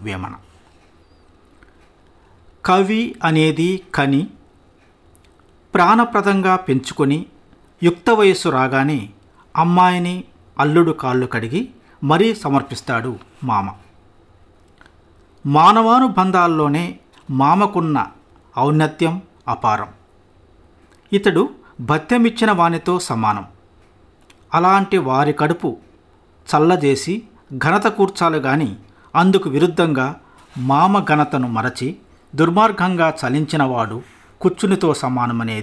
వేమన కవి అనేది కని ప్రాణప్రదంగా పెంచుకొని యుక్త వయస్సు రాగానే అమ్మాయిని అల్లుడు కాళ్ళు కడిగి మరీ సమర్పిస్తాడు మామ మానవానుబంధాల్లోనే మామకున్న ఔన్నత్యం అపారం ఇతడు భత్యమిచ్చిన వానితో సమానం అలాంటి వారి కడుపు చల్లజేసి ఘనత కూర్చాలి గాని అందుకు విరుద్ధంగా మామ ఘనతను మరచి దుర్మార్గంగా చలించినవాడు కుచ్చునితో సమానమనేది